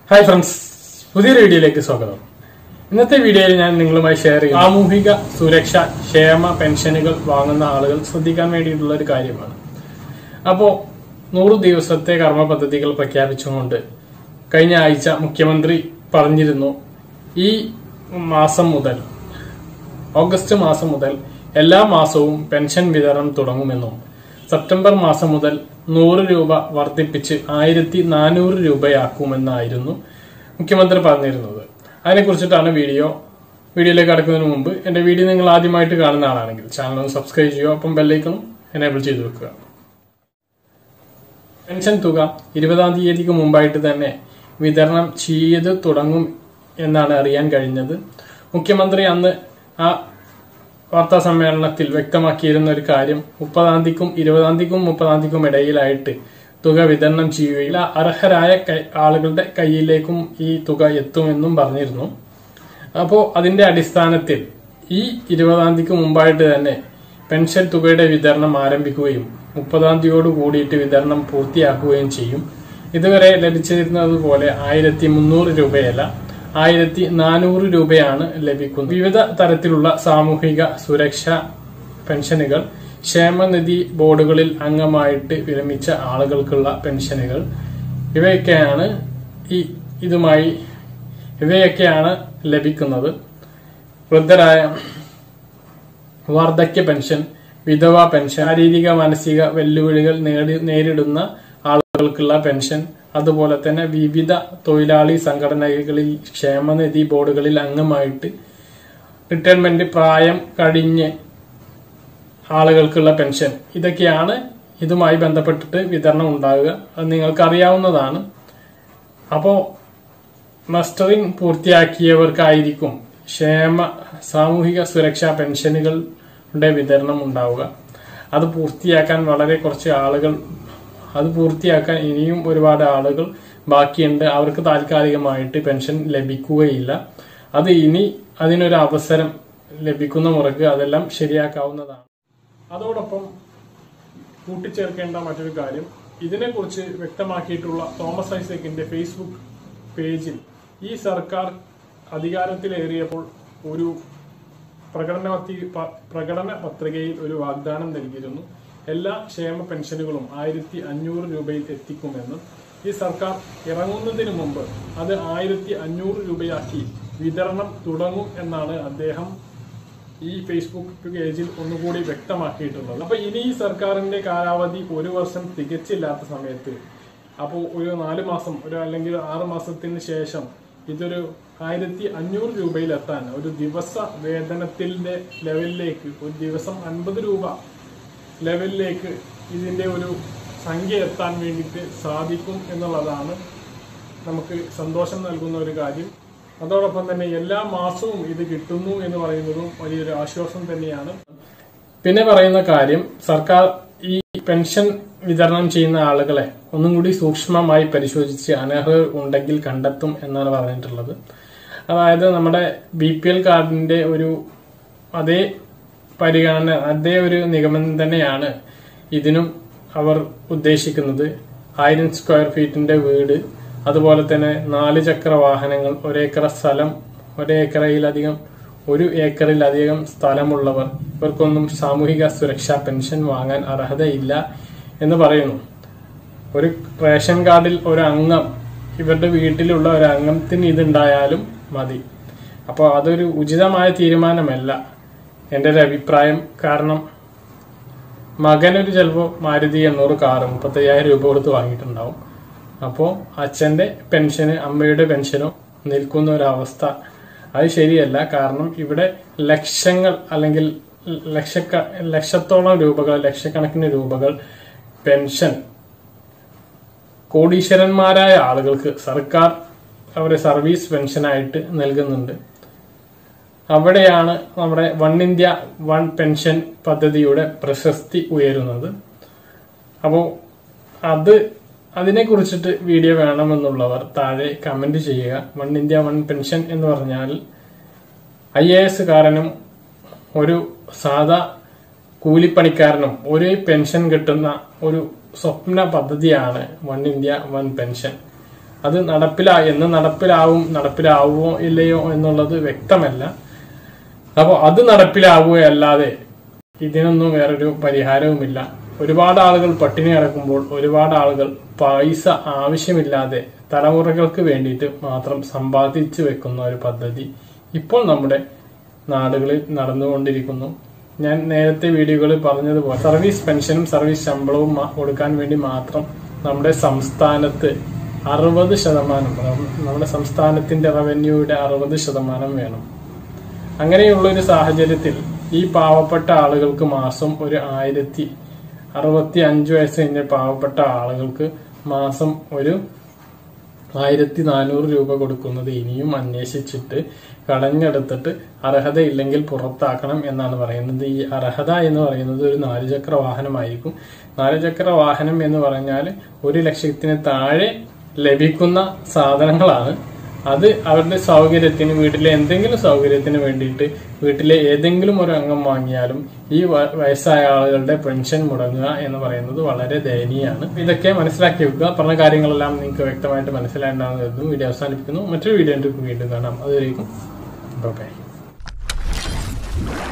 hi friends പുതിയൊരു വീഡിയോയിലേക്ക് സ്വാഗതം ഇന്നത്തെ വീഡിയോയിൽ ഞാൻ നിങ്ങളുമായി ഷെയർ ചെയ്യും സാമൂഹിക സുരക്ഷ ക്ഷേമ പെൻഷനുകൾ വാങ്ങുന്ന ആളുകൾ ശ്രദ്ധിക്കാൻ വേണ്ടിയിട്ടുള്ള ഒരു കാര്യമാണ് അപ്പോ നൂറ് ദിവസത്തെ കർമ്മ പദ്ധതികൾ പ്രഖ്യാപിച്ചുകൊണ്ട് കഴിഞ്ഞ ആഴ്ച മുഖ്യമന്ത്രി പറഞ്ഞിരുന്നു ഈ മാസം മുതൽ ഓഗസ്റ്റ് മാസം മുതൽ എല്ലാ മാസവും പെൻഷൻ വിതരണം തുടങ്ങുമെന്നും സെപ്റ്റംബർ മാസം മുതൽ നൂറ് രൂപ വർദ്ധിപ്പിച്ച് ആയിരത്തി നാനൂറ് രൂപയാക്കുമെന്നായിരുന്നു മുഖ്യമന്ത്രി പറഞ്ഞിരുന്നത് അതിനെക്കുറിച്ചിട്ടാണ് വീഡിയോ വീഡിയോയിലേക്ക് കടക്കുന്നതിന് മുമ്പ് എന്റെ വീഡിയോ നിങ്ങൾ ആദ്യമായിട്ട് കാണുന്ന ആളാണെങ്കിൽ ചാനൽ ഒന്ന് സബ്സ്ക്രൈബ് ചെയ്യുക ഒപ്പം ബെല്ലൈക്കണും എനേബിൾ ചെയ്തു വെക്കുക പെൻഷൻ തുക ഇരുപതാം തീയതിക്ക് മുമ്പായിട്ട് തന്നെ വിതരണം ചെയ്ത് തുടങ്ങും എന്നാണ് അറിയാൻ കഴിഞ്ഞത് മുഖ്യമന്ത്രി അന്ന് ആ വാർത്താ സമ്മേളനത്തിൽ വ്യക്തമാക്കിയിരുന്ന ഒരു കാര്യം മുപ്പതാം തീയതിക്കും ഇരുപതാം തീയതിക്കും മുപ്പതാം തീയതിക്കും ഇടയിലായിട്ട് തുക വിതരണം ചെയ്യുകയില്ല അർഹരായ കൈ- ആളുകളുടെ കയ്യിലേക്കും ഈ തുക എത്തുമെന്നും പറഞ്ഞിരുന്നു അപ്പോ അതിന്റെ അടിസ്ഥാനത്തിൽ ഈ ഇരുപതാം തീയതിക്ക് മുമ്പായിട്ട് തന്നെ പെൻഷൻ തുകയുടെ വിതരണം ആരംഭിക്കുകയും മുപ്പതാം തീയതിയോട് കൂടിയിട്ട് വിതരണം പൂർത്തിയാക്കുകയും ചെയ്യും ഇതുവരെ ലഭിച്ചിരുന്നത് പോലെ ആയിരത്തി മുന്നൂറ് രൂപയല്ല ആയിരത്തി നാനൂറ് രൂപയാണ് ലഭിക്കുന്നത് വിവിധ തരത്തിലുള്ള സാമൂഹിക സുരക്ഷാ പെൻഷനുകൾ ക്ഷേമനിധി ബോർഡുകളിൽ അംഗമായിട്ട് വിരമിച്ച ആളുകൾക്കുള്ള പെൻഷനുകൾ ഇവയൊക്കെയാണ് ഈ ഇതുമായി ഇവയൊക്കെയാണ് ലഭിക്കുന്നത് വൃദ്ധരായ വാർദ്ധക്യ പെൻഷൻ വിധവ പെൻഷൻ ശാരീരിക മാനസിക വെല്ലുവിളികൾ നേടി- നേരിടുന്ന ആളുകൾക്കുള്ള പെൻഷൻ അതുപോലെ തന്നെ വിവിധ തൊഴിലാളി സംഘടനകളിൽ ക്ഷേമനിധി ബോർഡുകളിൽ അംഗമായിട്ട് റിട്ടയർമെന്റ് പ്രായം കഴിഞ്ഞ് ആളുകൾക്കുള്ള പെൻഷൻ ഇതൊക്കെയാണ് ഇതുമായി ബന്ധപ്പെട്ടിട്ട് വിതരണം ഉണ്ടാകുക അത് നിങ്ങൾക്ക് അറിയാവുന്നതാണ് അപ്പോ മസ്റ്ററിംഗ് പൂർത്തിയാക്കിയവർക്കായിരിക്കും ക്ഷേമ സാമൂഹിക സുരക്ഷാ പെൻഷനുകളുടെ വിതരണം ഉണ്ടാവുക അത് പൂർത്തിയാക്കാൻ വളരെ കുറച്ച് ആളുകൾ അത് പൂർത്തിയാക്കാൻ ഇനിയും ഒരുപാട് ആളുകൾ ബാക്കിയുണ്ട് അവർക്ക് താൽക്കാലികമായിട്ട് പെൻഷൻ ലഭിക്കുകയില്ല അത് ഇനി അതിനൊരു അവസരം ലഭിക്കുന്ന മുറക്ക് അതെല്ലാം ശരിയാക്കാവുന്നതാണ് അതോടൊപ്പം കൂട്ടിച്ചേർക്കേണ്ട മറ്റൊരു കാര്യം ഇതിനെക്കുറിച്ച് വ്യക്തമാക്കിയിട്ടുള്ള തോമസ് ഐസക്കിന്റെ ഫേസ്ബുക്ക് പേജിൽ ഈ സർക്കാർ അധികാരത്തിലേറിയപ്പോൾ ഒരു പ്രകടന പത്രി- പ- പ്രകടന പത്രികയിൽ ഒരു വാഗ്ദാനം നൽകിയിരുന്നു എല്ലാ ക്ഷേമ പെൻഷനുകളും ആയിരത്തി അഞ്ഞൂറ് രൂപയിൽ എത്തിക്കുമെന്നും ഈ സർക്കാർ ഇറങ്ങുന്നതിന് മുമ്പ് അത് ആയിരത്തി അഞ്ഞൂറ് രൂപയാക്കി വിതരണം തുടങ്ങും എന്നാണ് അദ്ദേഹം ഈ ഫേസ്ബുക്ക് പേജിൽ ഒന്നുകൂടി വ്യക്തമാക്കിയിട്ടുള്ളത് അപ്പൊ ഇനി ഈ സർക്കാരിന്റെ കാലാവധി ഒരു വർഷം തികച്ചില്ലാത്ത സമയത്ത് അപ്പോൾ ഒരു നാല് മാസം ഒരു അല്ലെങ്കിൽ ആറ് മാസത്തിന് ശേഷം ഇതൊരു ആയിരത്തി അഞ്ഞൂറ് രൂപയിലെത്താൻ ഒരു ദിവസ വേതനത്തിന്റെ ലെവലിലേക്ക് ഒരു ദിവസം അൻപത് രൂപ ലെവലിലേക്ക് ഇതിന്റെ ഒരു സംഖ്യ എത്താൻ വേണ്ടിയിട്ട് സാധിക്കും എന്നുള്ളതാണ് നമുക്ക് സന്തോഷം നൽകുന്ന ഒരു കാര്യം അതോടൊപ്പം തന്നെ എല്ലാ മാസവും ഇത് കിട്ടുന്നു എന്ന് പറയുന്നതും വലിയൊരു ആശ്വാസം തന്നെയാണ് പിന്നെ പറയുന്ന കാര്യം സർക്കാർ ഈ പെൻഷൻ വിതരണം ചെയ്യുന്ന ആളുകളെ ഒന്നും കൂടി സൂക്ഷ്മമായി പരിശോധിച്ച് അനർഹർ ഉണ്ടെങ്കിൽ കണ്ടെത്തും എന്നാണ് പറഞ്ഞിട്ടുള്ളത് അതായത് നമ്മുടെ ബി പി എൽ കാർഡിന്റെ ഒരു അതേ പരിഗണന അതേ ഒരു നിഗമനം തന്നെയാണ് ഇതിനും അവർ ഉദ്ദേശിക്കുന്നത് ആയിരം സ്ക്വയർ ഫീറ്റിന്റെ വീട് അതുപോലെ തന്നെ നാല് ചക്ര വാഹനങ്ങൾ ഒരേക്കർ സ്ഥലം ഒരേക്കറയിലധികം ഒരു ഏക്കറിലധികം സ്ഥലമുള്ളവർ ഇവർക്കൊന്നും സാമൂഹിക സുരക്ഷാ പെൻഷൻ വാങ്ങാൻ അർഹതയില്ല എന്ന് പറയുന്നു ഒരു റേഷൻ കാർഡിൽ ഒരു അംഗം ഇവരുടെ വീട്ടിലുള്ള ഒരു അംഗത്തിന് ഇതുണ്ടായാലും മതി അപ്പോൾ അതൊരു ഉചിതമായ തീരുമാനമല്ല എൻ്റെ ഒരു അഭിപ്രായം കാരണം മകനൊരു ചിലപ്പോൾ മാരുതി എണ്ണൂറ് കാറ് മുപ്പത്തയ്യായിരം രൂപ കൊടുത്ത് വാങ്ങിയിട്ടുണ്ടാവും അപ്പോൾ അച്ഛന്റെ പെൻഷന് അമ്മയുടെ പെൻഷനോ നിൽക്കുന്ന ഒരു അവസ്ഥ അത് ശരിയല്ല കാരണം ഇവിടെ ലക്ഷങ്ങൾ അല്ലെങ്കിൽ ലക്ഷക്ക ലക്ഷത്തോളം രൂപകൾ ലക്ഷക്കണക്കിന് രൂപകൾ പെൻഷൻ കോടീശ്വരന്മാരായ ആളുകൾക്ക് സർക്കാർ അവരെ സർവീസ് പെൻഷനായിട്ട് നൽകുന്നുണ്ട് അവിടെയാണ് നമ്മുടെ വൺ ഇന്ത്യ വൺ പെൻഷൻ പദ്ധതിയുടെ പ്രശസ്തി ഉയരുന്നത് അപ്പോൾ അത് അതിനെ കുറിച്ചിട്ട് വീഡിയോ വേണമെന്നുള്ളവർ താഴെ കമന്റ് ചെയ്യുക വൺ ഇന്ത്യ വൺ പെൻഷൻ എന്ന് പറഞ്ഞാൽ ഐ എ എസ് കാരനും ഒരു സാധാ കൂലിപ്പണിക്കാരനും ഒരേ പെൻഷൻ കിട്ടുന്ന ഒരു സ്വപ്ന പദ്ധതിയാണ് വൺ ഇന്ത്യ വൺ പെൻഷൻ അത് നടപ്പിലാ എന്ന് നടപ്പിലാവും നടപ്പിലാവുമോ ഇല്ലയോ എന്നുള്ളത് വ്യക്തമല്ല അപ്പോൾ അത് നടപ്പിലാവുകയല്ലാതെ ഇതിനൊന്നും വേറൊരു പരിഹാരവുമില്ല ഒരുപാട് ആളുകൾ പട്ടിണി കിടക്കുമ്പോൾ ഒരുപാട് ആളുകൾ പൈസ ആവശ്യമില്ലാതെ തലമുറകൾക്ക് വേണ്ടിയിട്ട് മാത്രം സമ്പാദിച്ചു വെക്കുന്ന ഒരു പദ്ധതി ഇപ്പോൾ നമ്മുടെ നാടുകളിൽ നടന്നുകൊണ്ടിരിക്കുന്നു ഞാൻ നേരത്തെ വീഡിയോകളിൽ പറഞ്ഞതുപോലെ സർവീസ് പെൻഷനും സർവീസ് ശമ്പളവും മാ- കൊടുക്കാൻ വേണ്ടി മാത്രം നമ്മുടെ സംസ്ഥാനത്ത് അറുപത് ശതമാനം നമ്മുടെ സംസ്ഥാനത്തിന്റെ റവന്യൂയുടെ അറുപത് ശതമാനം വേണം അങ്ങനെയുള്ള ഒരു സാഹചര്യത്തിൽ ഈ പാവപ്പെട്ട ആളുകൾക്ക് മാസം ഒരു ആയിരത്തി അറുപത്തി അഞ്ച് വയസ്സ് കഴിഞ്ഞ പാവപ്പെട്ട ആളുകൾക്ക് മാസം ഒരു ആയിരത്തി നാനൂറ് രൂപ കൊടുക്കുന്നത് ഇനിയും അന്വേഷിച്ചിട്ട് കടഞ്ഞെടുത്തിട്ട് അർഹതയില്ലെങ്കിൽ പുറത്താക്കണം എന്നാണ് പറയുന്നത് ഈ അർഹത എന്ന് പറയുന്നത് ഒരു നാലുചക്ര വാഹനമായിരിക്കും നാലുചക്ര വാഹനം എന്ന് പറഞ്ഞാൽ ഒരു ലക്ഷത്തിന് താഴെ ലഭിക്കുന്ന സാധനങ്ങളാണ് അത് അവരുടെ സൗകര്യത്തിന് വീട്ടിലെ എന്തെങ്കിലും സൗകര്യത്തിന് വേണ്ടിയിട്ട് വീട്ടിലെ ഏതെങ്കിലും ഒരു അംഗം വാങ്ങിയാലും ഈ വ- വയസ്സായ ആളുകളുടെ പെൻഷൻ മുടങ്ങുക എന്ന് പറയുന്നത് വളരെ ദയനീയമാണ് ഇതൊക്കെ മനസ്സിലാക്കി വെക്കുക പറഞ്ഞ കാര്യങ്ങളെല്ലാം നിങ്ങൾക്ക് വ്യക്തമായിട്ട് മനസ്സിലായിട്ടുണ്ടാകുന്ന കരുതുന്നു വീഡിയോ അവസാനിപ്പിക്കുന്നു മറ്റൊരു വീഡിയോ വീണ്ടും കാണാം അതുവരേക്കും ബൈ